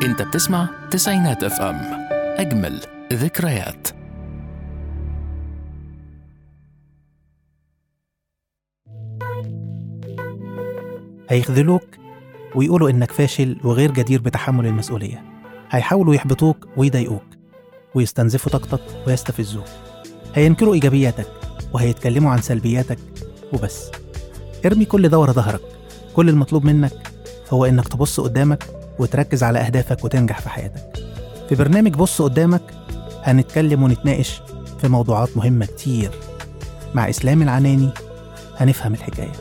انت بتسمع تسعينات اف ام اجمل ذكريات هيخذلوك ويقولوا إنك فاشل وغير جدير بتحمل المسؤولية هيحاولوا يحبطوك ويضايقوك ويستنزفوا طاقتك ويستفزوك هينكروا إيجابياتك وهيتكلموا عن سلبياتك وبس ارمي كل ده ورا ظهرك كل المطلوب منك هو إنك تبص قدامك وتركز على أهدافك وتنجح في حياتك في برنامج بص قدامك هنتكلم ونتناقش في موضوعات مهمة كتير مع إسلام العناني هنفهم الحكايه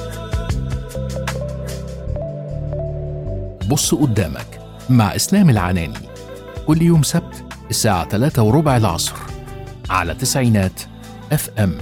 بص قدامك مع اسلام العناني كل يوم سبت الساعة 3 وربع العصر على تسعينات اف ام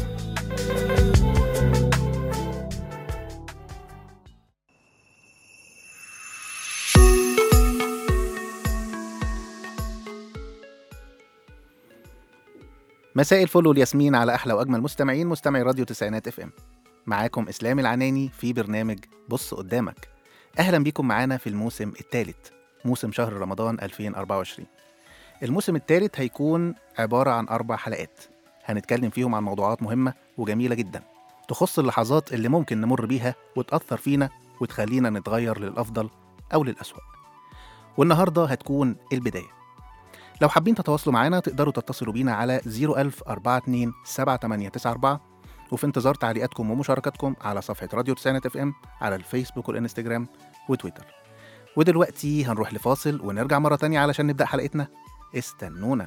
مساء الفل والياسمين على احلى واجمل مستمعين مستمعي راديو تسعينات اف ام معاكم اسلام العناني في برنامج بص قدامك اهلا بيكم معانا في الموسم الثالث موسم شهر رمضان 2024 الموسم الثالث هيكون عبارة عن أربع حلقات هنتكلم فيهم عن موضوعات مهمة وجميلة جدا تخص اللحظات اللي ممكن نمر بيها وتأثر فينا وتخلينا نتغير للأفضل أو للأسوأ والنهاردة هتكون البداية لو حابين تتواصلوا معانا تقدروا تتصلوا بينا على 01000 42 7894 وفي انتظار تعليقاتكم ومشاركاتكم على صفحة راديو تسعينات اف ام على الفيسبوك والانستجرام وتويتر ودلوقتي هنروح لفاصل ونرجع مرة تانية علشان نبدأ حلقتنا استنونا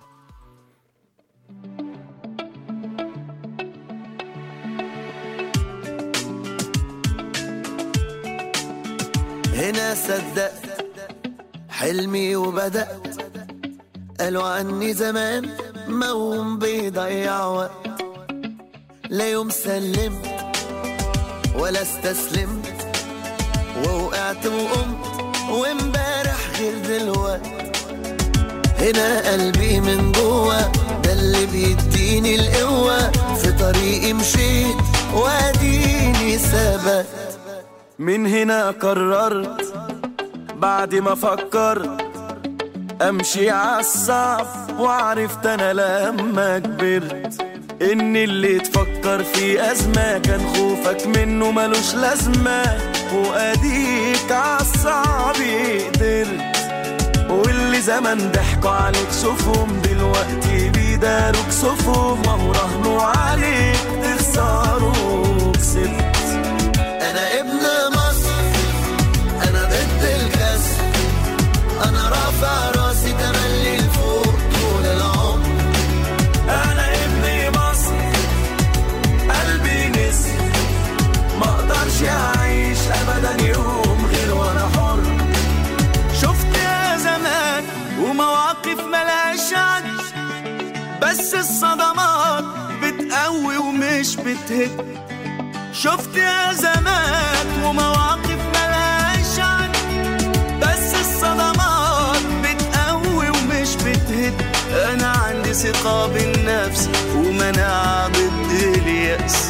هنا صدقت حلمي وبدأت قالوا عني زمان موم بيضيع وقت لا يوم سلمت ولا استسلمت ووقعت وقمت وامبارح غير دلوقت هنا قلبي من جوه ده اللي بيديني القوة في طريقي مشيت واديني ثبت من هنا قررت بعد ما فكرت امشي عالصعب وعرفت انا لما كبرت ان اللي تفكر في ازمة كان خوفك منه ملوش لازمة واديك عالصعب قدرت واللي زمان ضحكوا عليك شوفهم دلوقتي بيداروك صفهم ما هو راهنوا عليك تخسروا كسبت انا ابن مصر انا ضد الكسر انا رافع راسي تملي لفوق طول العمر انا ابن مصر قلبي نسر ما اقدرش اعيش ابدا يوم غير وانا حر شفت يا زمان ومواقف ملهاش عد بس الصدمات بتقوي ومش بتهد شفت يا زمان ومواقف ملهاش عد بس الصدمات بتقوي ومش بتهد انا عندي ثقة بالنفس ومناعة ضد اليأس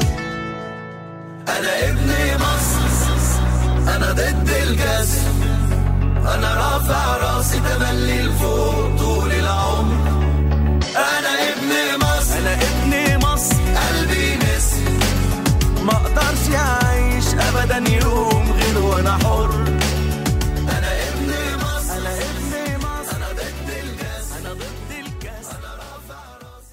انا ابن مصر انا ضد الكسر انا رافع راسي تملي لفوق طول العمر انا ابن مصر انا ابن مصر قلبي نسر ما اقدرش اعيش ابدا يوم غير وانا حر انا ابن مصر انا ابن مصر انا ضد الكاس انا ضد الكاس انا رافع راسي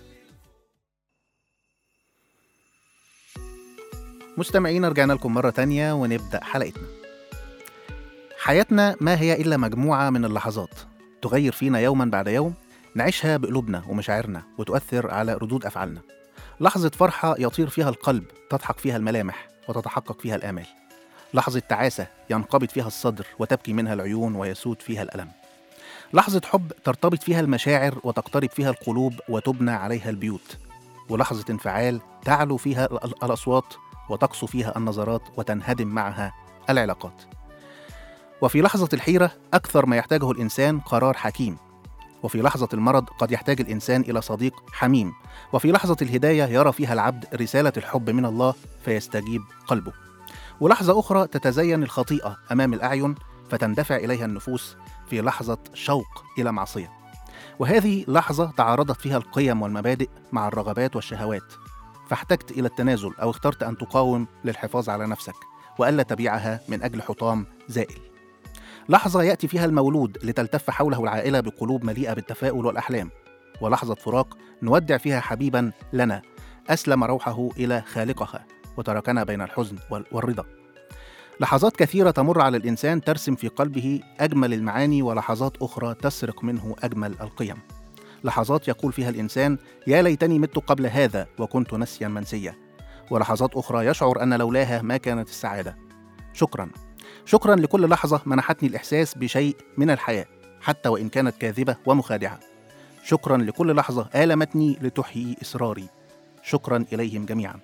مستمعين رجعنا لكم مرة تانية ونبدأ حلقتنا حياتنا ما هي إلا مجموعة من اللحظات تغير فينا يوما بعد يوم نعيشها بقلوبنا ومشاعرنا وتؤثر على ردود أفعالنا لحظة فرحة يطير فيها القلب تضحك فيها الملامح وتتحقق فيها الآمال لحظة تعاسة ينقبض فيها الصدر وتبكي منها العيون ويسود فيها الألم لحظة حب ترتبط فيها المشاعر وتقترب فيها القلوب وتبنى عليها البيوت ولحظة انفعال تعلو فيها ال- الأصوات وتقسو فيها النظرات وتنهدم معها العلاقات وفي لحظة الحيرة أكثر ما يحتاجه الإنسان قرار حكيم وفي لحظة المرض قد يحتاج الإنسان إلى صديق حميم وفي لحظة الهداية يرى فيها العبد رسالة الحب من الله فيستجيب قلبه ولحظة أخرى تتزين الخطيئة أمام الأعين فتندفع إليها النفوس في لحظة شوق إلى معصية وهذه لحظة تعارضت فيها القيم والمبادئ مع الرغبات والشهوات فاحتجت إلى التنازل أو اخترت أن تقاوم للحفاظ على نفسك وألا تبيعها من أجل حطام زائل لحظة يأتي فيها المولود لتلتف حوله العائلة بقلوب مليئة بالتفاؤل والأحلام ولحظة فراق نودع فيها حبيبا لنا أسلم روحه إلى خالقها وتركنا بين الحزن وال- والرضا لحظات كثيرة تمر على الإنسان ترسم في قلبه أجمل المعاني ولحظات أخرى تسرق منه أجمل القيم لحظات يقول فيها الإنسان يا ليتني مت قبل هذا وكنت نسيا منسيا ولحظات أخرى يشعر أن لولاها ما كانت السعادة شكرا شكرا لكل لحظة منحتني الإحساس بشيء من الحياة حتى وإن كانت كاذبة ومخادعة شكرا لكل لحظة آلمتني لتحيي إصراري شكرا إليهم جميعا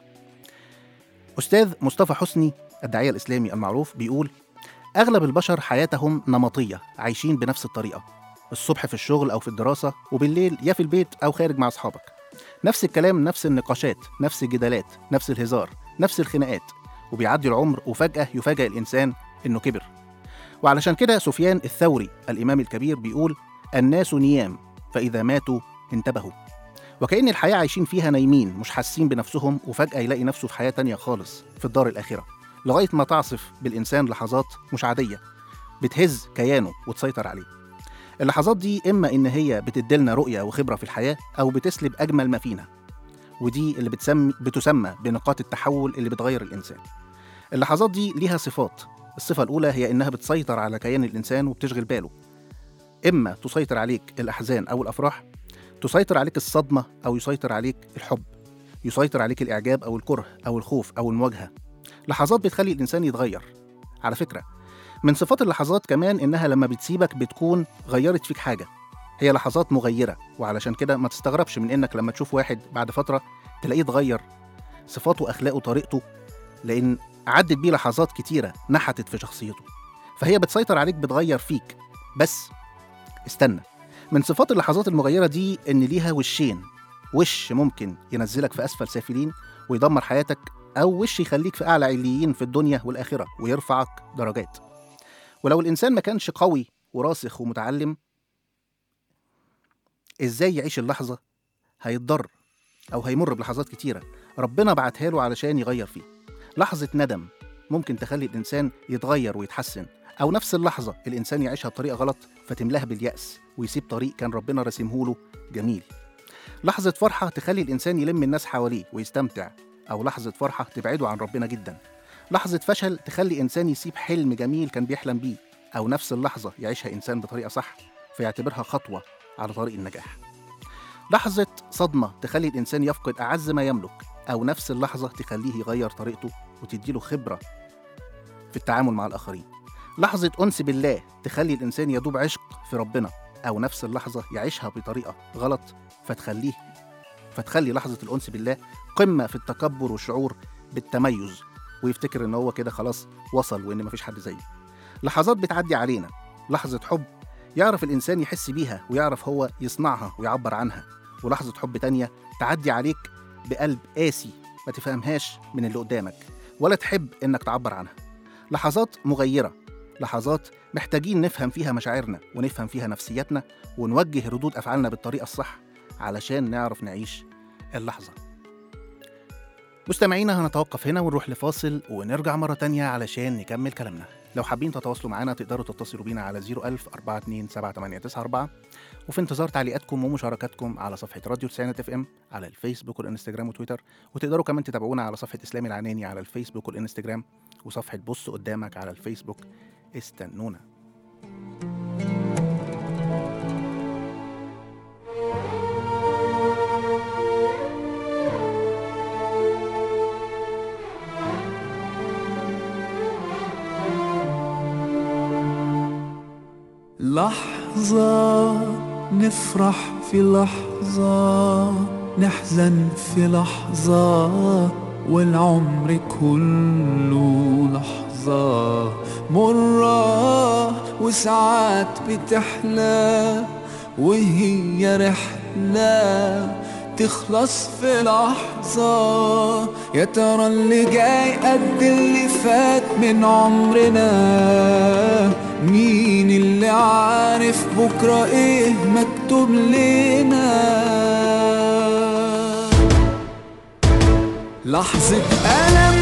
أستاذ مصطفى حسني الداعية الإسلامي المعروف بيقول أغلب البشر حياتهم نمطية عايشين بنفس الطريقة الصبح في الشغل أو في الدراسة وبالليل يا في البيت أو خارج مع أصحابك نفس الكلام نفس النقاشات نفس الجدالات نفس الهزار نفس الخناقات وبيعدي العمر وفجأة يفاجأ الإنسان إنه كبر وعلشان كده سفيان الثوري الإمام الكبير بيقول الناس نيام فإذا ماتوا انتبهوا وكأن الحياة عايشين فيها نايمين مش حاسين بنفسهم وفجأة يلاقي نفسه في حياة تانية خالص في الدار الآخرة لغاية ما تعصف بالإنسان لحظات مش عادية بتهز كيانه وتسيطر عليه اللحظات دي إما إن هي بتديلنا رؤية وخبرة في الحياة أو بتسلب أجمل ما فينا ودي اللي بتسمي بتسمى بنقاط التحول اللي بتغير الإنسان اللحظات دي ليها صفات الصفة الأولى هي إنها بتسيطر على كيان الإنسان وبتشغل باله إما تسيطر عليك الأحزان أو الأفراح تسيطر عليك الصدمة أو يسيطر عليك الحب يسيطر عليك الإعجاب أو الكره أو الخوف أو المواجهة لحظات بتخلي الإنسان يتغير على فكرة من صفات اللحظات كمان إنها لما بتسيبك بتكون غيرت فيك حاجة هي لحظات مغيرة وعلشان كده ما تستغربش من إنك لما تشوف واحد بعد فترة تلاقيه اتغير صفاته أخلاقه طريقته لأن عدت بيه لحظات كتيرة نحتت في شخصيته فهي بتسيطر عليك بتغير فيك بس استنى من صفات اللحظات المغيرة دي إن ليها وشين وش ممكن ينزلك في أسفل سافلين ويدمر حياتك أو وش يخليك في أعلى عليين في الدنيا والآخرة ويرفعك درجات ولو الإنسان ما كانش قوي وراسخ ومتعلم إزاي يعيش اللحظة هيتضر أو هيمر بلحظات كتيرة ربنا بعتها له علشان يغير فيه لحظة ندم ممكن تخلي الإنسان يتغير ويتحسن أو نفس اللحظة الإنسان يعيشها بطريقة غلط فتملاه باليأس ويسيب طريق كان ربنا راسمه له جميل لحظة فرحة تخلي الإنسان يلم الناس حواليه ويستمتع أو لحظة فرحة تبعده عن ربنا جدا لحظة فشل تخلي إنسان يسيب حلم جميل كان بيحلم بيه أو نفس اللحظة يعيشها إنسان بطريقة صح فيعتبرها خطوة على طريق النجاح لحظة صدمة تخلي الإنسان يفقد أعز ما يملك أو نفس اللحظة تخليه يغير طريقته وتديله خبرة في التعامل مع الآخرين لحظة أنس بالله تخلي الإنسان يدوب عشق في ربنا أو نفس اللحظة يعيشها بطريقة غلط فتخليه فتخلي لحظة الأنس بالله قمة في التكبر والشعور بالتميز ويفتكر إن هو كده خلاص وصل وإن مفيش حد زيه لحظات بتعدي علينا لحظة حب يعرف الإنسان يحس بيها ويعرف هو يصنعها ويعبر عنها ولحظة حب تانية تعدي عليك بقلب قاسي ما تفهمهاش من اللي قدامك ولا تحب إنك تعبر عنها لحظات مغيرة لحظات محتاجين نفهم فيها مشاعرنا ونفهم فيها نفسياتنا ونوجه ردود أفعالنا بالطريقة الصح علشان نعرف نعيش اللحظة مستمعينا هنتوقف هنا ونروح لفاصل ونرجع مرة تانية علشان نكمل كلامنا لو حابين تتواصلوا معنا تقدروا تتصلوا بينا على 01000 427 وفي انتظار تعليقاتكم ومشاركاتكم على صفحة راديو تسعينات اف ام على الفيسبوك والانستجرام وتويتر وتقدروا كمان تتابعونا على صفحة إسلامي العناني على الفيسبوك والانستجرام وصفحة بص قدامك على الفيسبوك استنونا لحظة نفرح في لحظة نحزن في لحظة والعمر كله لحظة مرة وساعات بتحلى وهي رحلة تخلص في لحظة يا ترى اللي جاي قد اللي فات من عمرنا مين اللي عارف بكرة ايه مكتوب لنا لحظة ألم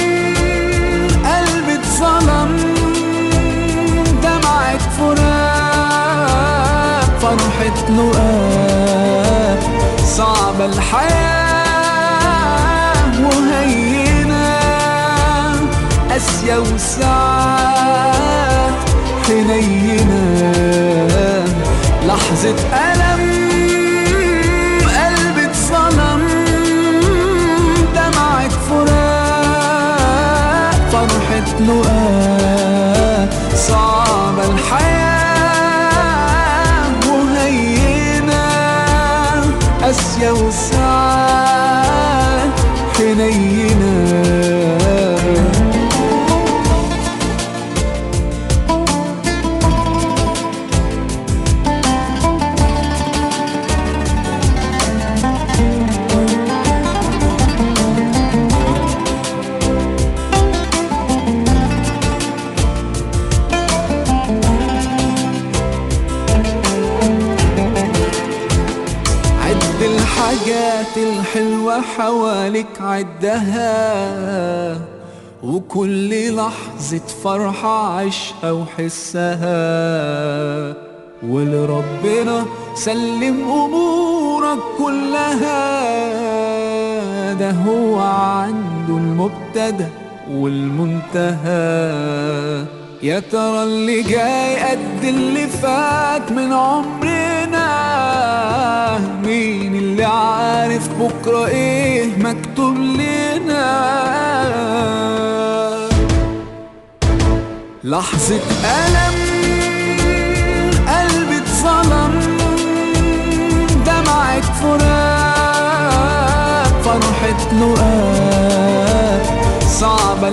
قلبي اتظلم دمعة فراق فرحة لقاء صعبة الحياة وهينة قاسية وساعات حنينة لحظة ألم قلبي اتظلم دمعة فراق فرحة لقاء صعبة الحياة وهينة قاسية وساعات حنينة عد الحاجات الحلوة حواليك عدها وكل لحظة فرحة عيشها وحسها ولربنا سلم أمورك كلها ده هو عنده المبتدأ والمنتهى يا ترى اللي جاي قد اللي فات من عمرنا مين اللي عارف بكرة ايه مكتوب لنا لحظة ألم قلبي اتظلم دمعة فراق فرحة لقاء صعبة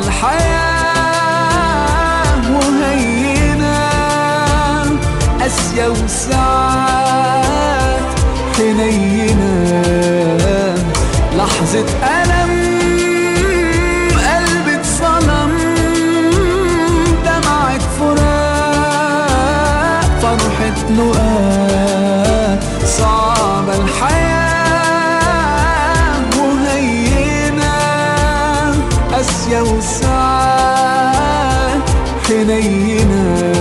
الحياة وهينة قاسية وساعات حنينة لحظة ألم قلبي اتظلم دمعة فراق فرحة لقاء صعبة الحياة وهينة قاسية وساعات حنينة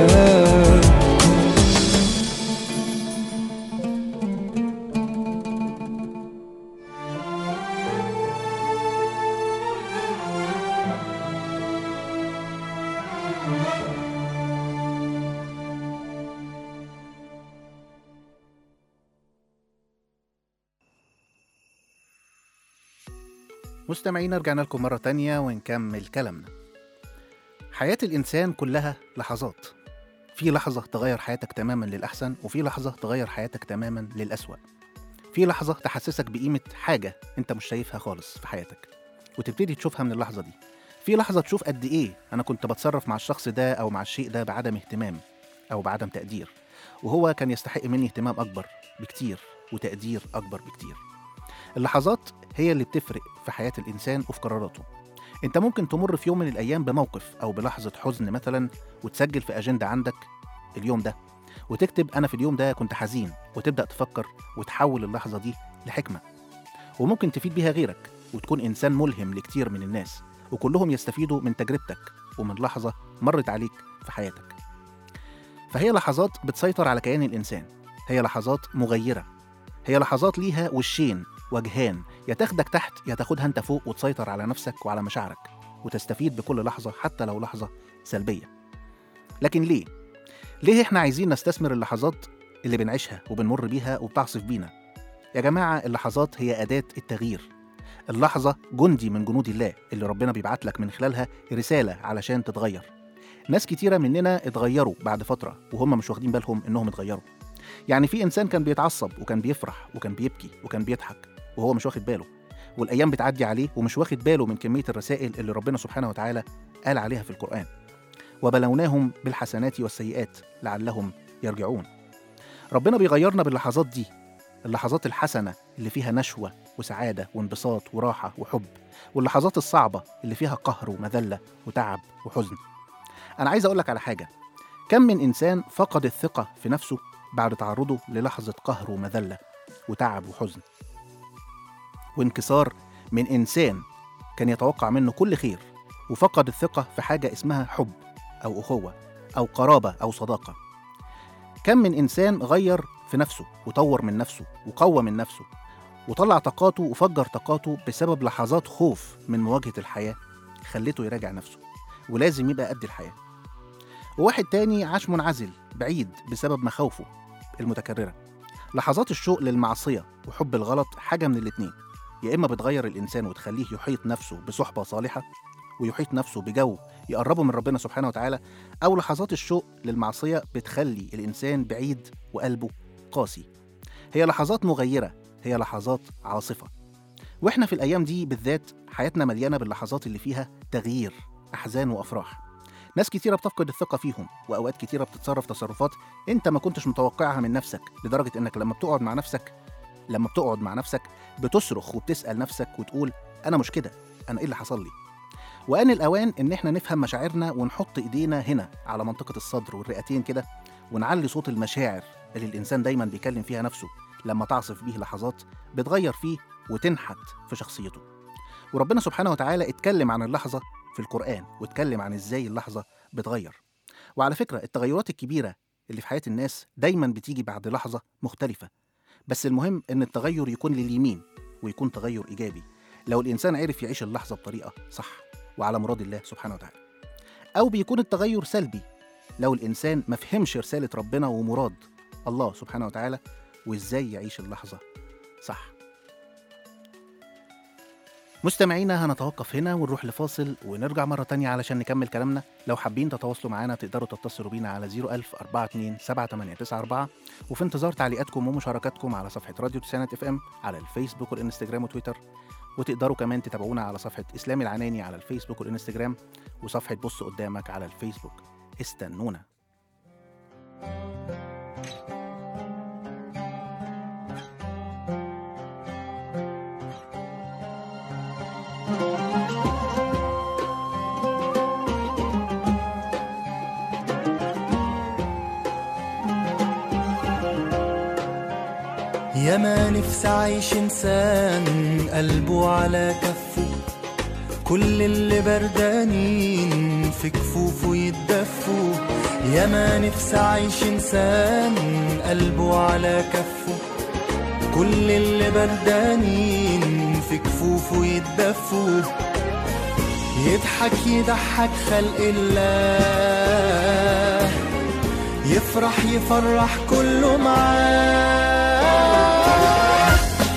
مستمعين رجعنا لكم مرة تانية ونكمل كلامنا حياة الإنسان كلها لحظات في لحظة تغير حياتك تماما للأحسن وفي لحظة تغير حياتك تماما للأسوأ في لحظة تحسسك بقيمة حاجة أنت مش شايفها خالص في حياتك وتبتدي تشوفها من اللحظة دي في لحظة تشوف قد إيه أنا كنت بتصرف مع الشخص ده أو مع الشيء ده بعدم اهتمام أو بعدم تقدير وهو كان يستحق مني اهتمام أكبر بكتير وتقدير أكبر بكتير اللحظات هي اللي بتفرق في حياة الإنسان وفي قراراته أنت ممكن تمر في يوم من الأيام بموقف أو بلحظة حزن مثلا وتسجل في أجندة عندك اليوم ده وتكتب أنا في اليوم ده كنت حزين وتبدأ تفكر وتحول اللحظة دي لحكمة وممكن تفيد بيها غيرك وتكون إنسان ملهم لكتير من الناس وكلهم يستفيدوا من تجربتك ومن لحظة مرت عليك في حياتك فهي لحظات بتسيطر على كيان الإنسان هي لحظات مغيرة هي لحظات ليها وشين وجهان يا تاخدك تحت يا تاخدها انت فوق وتسيطر على نفسك وعلى مشاعرك وتستفيد بكل لحظة حتى لو لحظة سلبية لكن ليه؟ ليه احنا عايزين نستثمر اللحظات اللي بنعيشها وبنمر بيها وبتعصف بينا؟ يا جماعة اللحظات هي أداة التغيير اللحظة جندي من جنود الله اللي ربنا بيبعت لك من خلالها رسالة علشان تتغير ناس كتيرة مننا اتغيروا بعد فترة وهم مش واخدين بالهم انهم اتغيروا يعني في انسان كان بيتعصب وكان بيفرح وكان بيبكي وكان بيضحك وهو مش واخد باله والايام بتعدي عليه ومش واخد باله من كميه الرسائل اللي ربنا سبحانه وتعالى قال عليها في القران وبلوناهم بالحسنات والسيئات لعلهم يرجعون ربنا بيغيرنا باللحظات دي اللحظات الحسنه اللي فيها نشوه وسعاده وانبساط وراحه وحب واللحظات الصعبه اللي فيها قهر ومذله وتعب وحزن انا عايز اقول لك على حاجه كم من إنسان فقد الثقة في نفسه بعد تعرضه للحظة قهر ومذلة وتعب وحزن وانكسار من إنسان كان يتوقع منه كل خير وفقد الثقة في حاجة اسمها حب أو أخوة أو قرابة أو صداقة كم من إنسان غير في نفسه وطور من نفسه وقوى من نفسه وطلع طاقاته وفجر طاقاته بسبب لحظات خوف من مواجهة الحياة خلته يراجع نفسه ولازم يبقى قد الحياة وواحد تاني عاش منعزل بعيد بسبب مخاوفه المتكررة لحظات الشوق للمعصية وحب الغلط حاجة من الاتنين يا إما بتغير الإنسان وتخليه يحيط نفسه بصحبة صالحة ويحيط نفسه بجو يقربه من ربنا سبحانه وتعالى أو لحظات الشوق للمعصية بتخلي الإنسان بعيد وقلبه قاسي هي لحظات مغيرة هي لحظات عاصفة وإحنا في الأيام دي بالذات حياتنا مليانة باللحظات اللي فيها تغيير أحزان وأفراح ناس كتيرة بتفقد الثقة فيهم وأوقات كتيرة بتتصرف تصرفات أنت ما كنتش متوقعها من نفسك لدرجة إنك لما بتقعد مع نفسك لما بتقعد مع نفسك بتصرخ وبتسأل نفسك وتقول أنا مش كده أنا إيه اللي حصل لي وآن الأوان إن إحنا نفهم مشاعرنا ونحط إيدينا هنا على منطقة الصدر والرئتين كده ونعلي صوت المشاعر اللي الإنسان دايما بيكلم فيها نفسه لما تعصف بيه لحظات بتغير فيه وتنحت في شخصيته وربنا سبحانه وتعالى اتكلم عن اللحظة في القرآن واتكلم عن إزاي اللحظة بتغير وعلى فكرة التغيرات الكبيرة اللي في حياة الناس دايما بتيجي بعد لحظة مختلفة بس المهم إن التغير يكون لليمين ويكون تغير إيجابي لو الإنسان عرف يعيش اللحظة بطريقة صح وعلى مراد الله سبحانه وتعالى أو بيكون التغير سلبي لو الإنسان ما فهمش رسالة ربنا ومراد الله سبحانه وتعالى وإزاي يعيش اللحظة صح مستمعينا هنتوقف هنا ونروح لفاصل ونرجع مرة تانية علشان نكمل كلامنا لو حابين تتواصلوا معنا تقدروا تتصلوا بينا على 01000 42 7894 وفي انتظار تعليقاتكم ومشاركاتكم على صفحة راديو تسعينات اف ام على الفيسبوك والانستجرام وتويتر وتقدروا كمان تتابعونا على صفحة إسلام العناني على الفيسبوك والإنستجرام وصفحة بص قدامك على الفيسبوك استنونا يا ما نفسي عايش انسان قلبه على كفه كل اللي بردانين في كفوفه يتدفوا يا ما نفسي عايش انسان قلبه على كفه كل اللي بردانين في كفوفه يتدفوا يضحك يضحك خلق الله يفرح يفرح كله معاه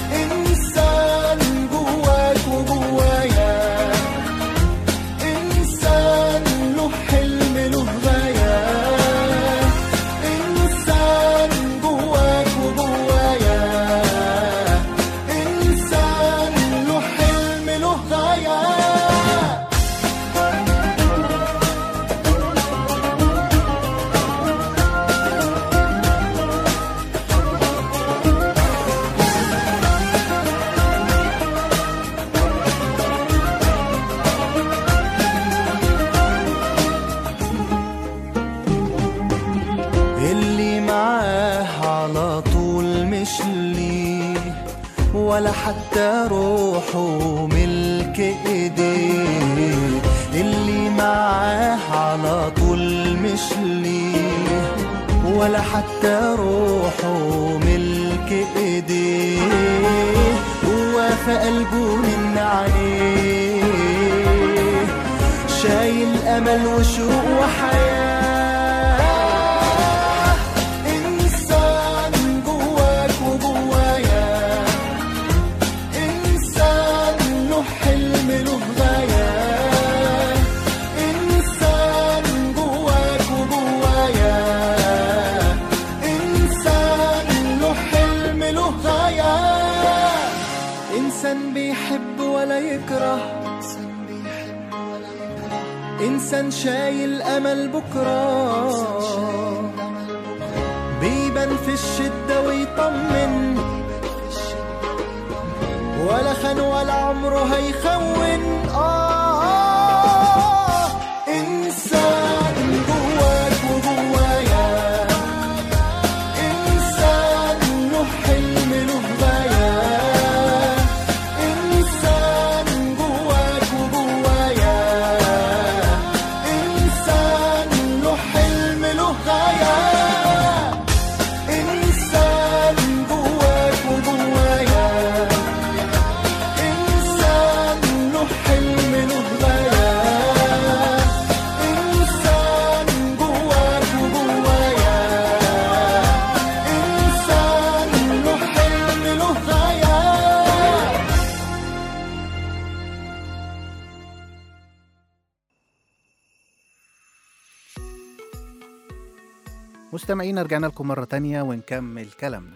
إنسان جواك وجوايا إنسان له حلم له غاية إنسان جواك وجوايا إنسان له حلم له غاية اللي معاه على طول مش ليه ولا حتى روحه ملك ايديه اللي معاه على طول مش ليه ولا حتى روحه ملك ايديه هو في قلبه من عليه شايل امل وشوق وحياه انسان جواك وجوايا انسان له حلم له غايه انسان جواك وجوايا انسان له حلم له غايه انسان بيحب ولا يكره انسان شايل امل بكره بيبان في الشده ويطمن ولا خان ولا عمره هيخون آه إنسان جواك وجوايا مستمعينا رجعنا لكم مرة تانية ونكمل كلامنا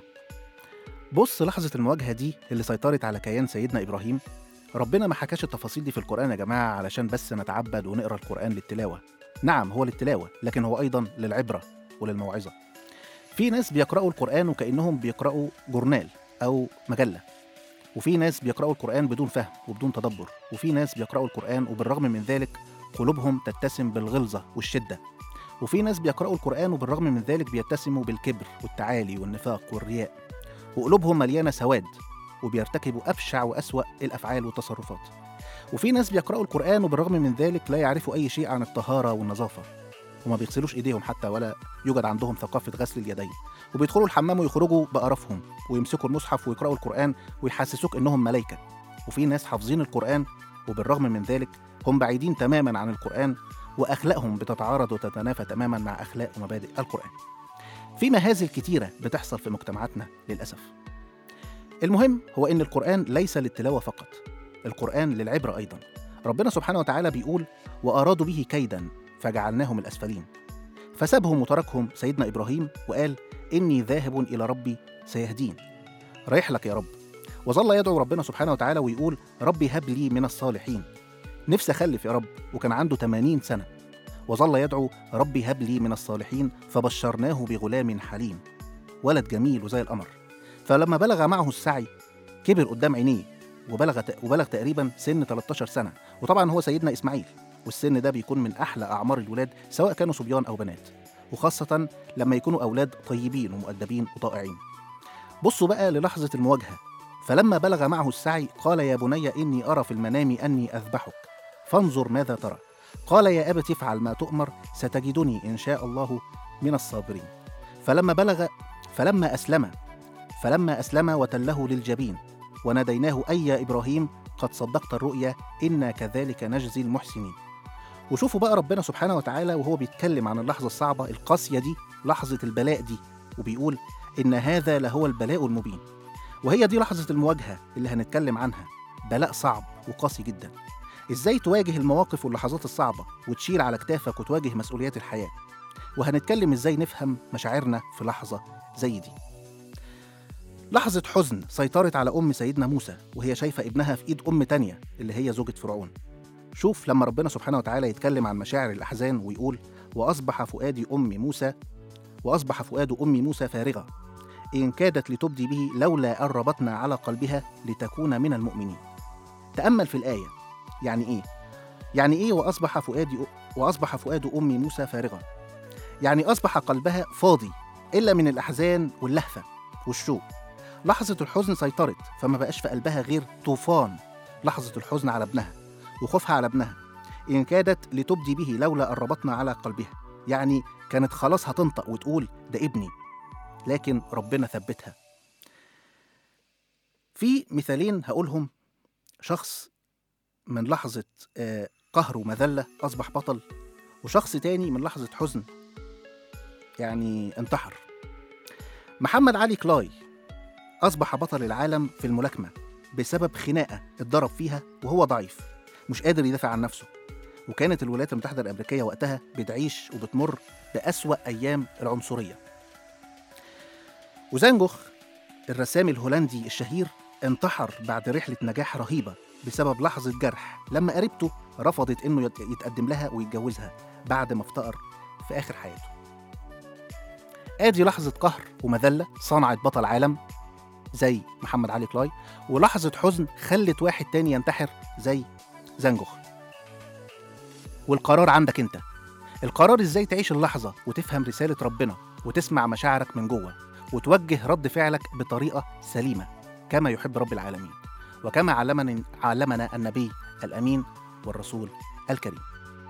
بص لحظة المواجهة دي اللي سيطرت على كيان سيدنا إبراهيم ربنا ما حكاش التفاصيل دي في القرآن يا جماعة علشان بس نتعبد ونقرأ القرآن للتلاوة نعم هو للتلاوة لكن هو أيضا للعبرة وللموعظة في ناس بيقرأوا القرآن وكأنهم بيقرأوا جورنال أو مجلة وفي ناس بيقرأوا القرآن بدون فهم وبدون تدبر وفي ناس بيقرأوا القرآن وبالرغم من ذلك قلوبهم تتسم بالغلظة والشدة وفي ناس بيقرأوا القرآن وبالرغم من ذلك بيتسموا بالكبر والتعالي والنفاق والرياء وقلوبهم مليانة سواد وبيرتكبوا أبشع وأسوأ الأفعال والتصرفات وفي ناس بيقرأوا القرآن وبالرغم من ذلك لا يعرفوا أي شيء عن الطهارة والنظافة وما بيغسلوش إيديهم حتى ولا يوجد عندهم ثقافة غسل اليدين وبيدخلوا الحمام ويخرجوا بقرفهم ويمسكوا المصحف ويقرأوا القرآن ويحسسوك إنهم ملايكة وفي ناس حافظين القرآن وبالرغم من ذلك هم بعيدين تماما عن القرآن وأخلاقهم بتتعارض وتتنافى تماما مع أخلاق ومبادئ القرآن في مهازل كتيرة بتحصل في مجتمعاتنا للأسف المهم هو إن القرآن ليس للتلاوة فقط القرآن للعبرة أيضا ربنا سبحانه وتعالى بيقول وأرادوا به كيدا فجعلناهم الأسفلين فسابهم وتركهم سيدنا إبراهيم وقال إني ذاهب إلى ربي سيهدين رايح لك يا رب وظل يدعو ربنا سبحانه وتعالى ويقول ربي هب لي من الصالحين نفسي أخلف يا رب وكان عنده 80 سنة وظل يدعو ربي هب لي من الصالحين فبشرناه بغلام حليم ولد جميل وزي القمر فلما بلغ معه السعي كبر قدام عينيه وبلغ وبلغ تقريبا سن 13 سنة وطبعا هو سيدنا إسماعيل والسن ده بيكون من أحلى أعمار الولاد سواء كانوا صبيان أو بنات وخاصة لما يكونوا أولاد طيبين ومؤدبين وطائعين بصوا بقى للحظة المواجهة فلما بلغ معه السعي قال يا بني إني أرى في المنام أني أذبحك فانظر ماذا ترى قال يا أبت افعل ما تؤمر ستجدني إن شاء الله من الصابرين فلما بلغ فلما أسلم فلما أسلم وتله للجبين وناديناه أي يا إبراهيم قد صدقت الرؤيا إنا كذلك نجزي المحسنين وشوفوا بقى ربنا سبحانه وتعالى وهو بيتكلم عن اللحظة الصعبة القاسية دي لحظة البلاء دي وبيقول إن هذا لهو البلاء المبين وهي دي لحظة المواجهة اللي هنتكلم عنها بلاء صعب وقاسي جدا ازاي تواجه المواقف واللحظات الصعبة وتشيل على كتافك وتواجه مسؤوليات الحياة وهنتكلم ازاي نفهم مشاعرنا في لحظة زي دي لحظة حزن سيطرت على أم سيدنا موسى وهي شايفة ابنها في إيد أم تانية اللي هي زوجة فرعون شوف لما ربنا سبحانه وتعالى يتكلم عن مشاعر الأحزان ويقول وأصبح فؤاد أم موسى وأصبح فؤاد أم موسى فارغة إن كادت لتبدي به لولا أن ربطنا على قلبها لتكون من المؤمنين تأمل في الآية يعني إيه؟ يعني إيه وأصبح فؤاد وأصبح فؤاد أم موسى فارغا؟ يعني أصبح قلبها فاضي إلا من الأحزان واللهفة والشوق لحظة الحزن سيطرت فما بقاش في قلبها غير طوفان لحظة الحزن على ابنها وخوفها على ابنها إن كادت لتبدي به لولا أن ربطنا على قلبها يعني كانت خلاص هتنطق وتقول ده ابني لكن ربنا ثبتها في مثالين هقولهم شخص من لحظة آه، قهر ومذلة أصبح بطل وشخص تاني من لحظة حزن يعني انتحر محمد علي كلاي أصبح بطل العالم في الملاكمة بسبب خناقة اتضرب فيها وهو ضعيف مش قادر يدافع عن نفسه وكانت الولايات المتحدة الأمريكية وقتها بتعيش وبتمر بأسوأ أيام العنصرية وزانجوخ الرسام الهولندي الشهير انتحر بعد رحلة نجاح رهيبة بسبب لحظة جرح لما قريبته رفضت إنه يت- يتقدم لها ويتجوزها بعد ما افتقر في آخر حياته آدي لحظة قهر ومذلة صنعت بطل عالم زي محمد علي كلاي ولحظة حزن خلت واحد تاني ينتحر زي زانجوخ والقرار عندك انت القرار ازاي تعيش اللحظة وتفهم رسالة ربنا وتسمع مشاعرك من جوه وتوجه رد فعلك بطريقة سليمة كما يحب رب العالمين وكما علمنا علمنا النبي الأمين والرسول الكريم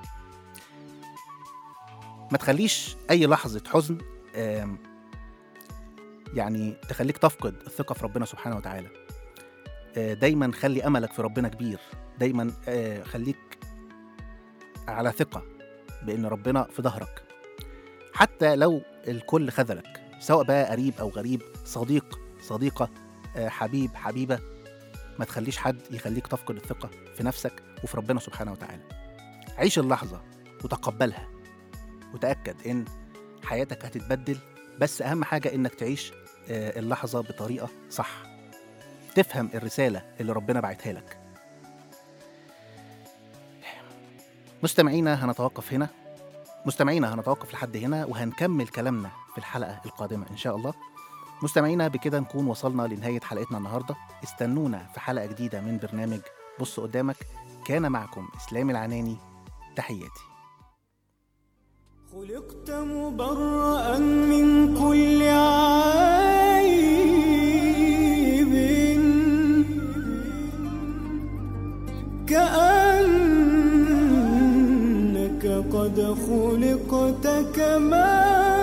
ما تخليش أي لحظة حزن آم، يعني تخليك تفقد الثقة في ربنا سبحانه وتعالى آه، دايما خلي أملك في ربنا كبير دايما آه، خليك على ثقة بأن ربنا في ظهرك حتى لو الكل خذلك سواء بقى قريب أو غريب صديق صديقة آه، حبيب حبيبة ما تخليش حد يخليك تفقد الثقة في نفسك وفي ربنا سبحانه وتعالى عيش اللحظة وتقبلها وتأكد إن حياتك هتتبدل بس اهم حاجه انك تعيش آه، اللحظه بطريقه صح تفهم الرساله اللي ربنا بعتها لك مستمعينا هنتوقف هنا مستمعينا هنتوقف لحد هنا وهنكمل كلامنا في الحلقه القادمه ان شاء الله مستمعينا بكده نكون وصلنا لنهايه حلقتنا النهارده استنونا في حلقه جديده من برنامج بص قدامك كان معكم اسلام العناني تحياتي خلقت مبرأ من كل عيب كأنك قد خلقت كما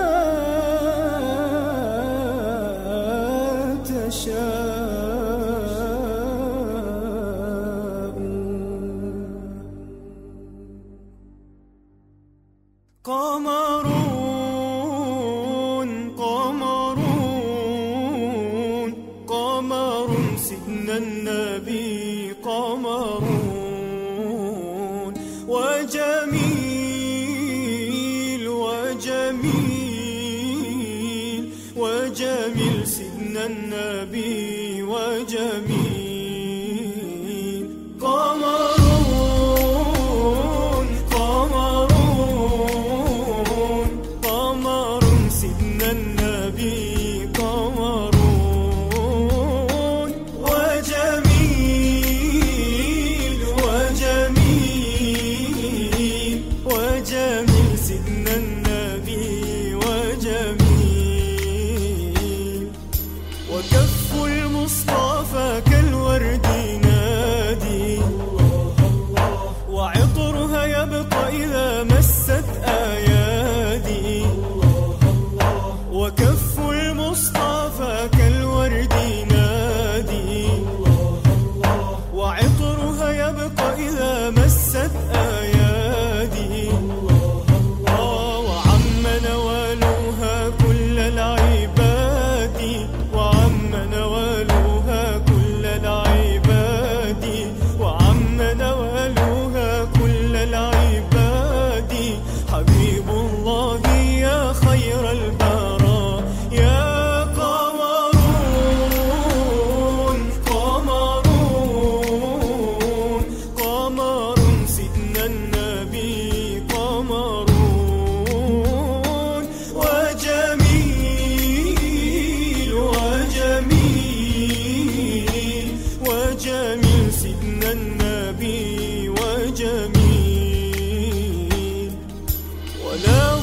تشاء قمرون قمرون قمر سيدنا النبي قمرون وجميل وجميل وجميل سيدنا النبي وجميل قمرون قمرون قمر سيدنا النبي قمرون وجميل وجميل وجميل سيدنا النبي وجميل وكف المصطفى كالورد نادي وعطرها يبقى إذا مست أيادي وكف المصطفى كالورد نادي وعطرها يبقى إذا مست أيادي آه، وعم نوالها كل العباد وعم نوالها كل العباد وعم نوالها كل العباد حبيب الله يا خير البراء يا قمرون قمرون قمر سيدنا النبي قمرون وجميل وجميل وجميل سيدنا النبي وجميل ولا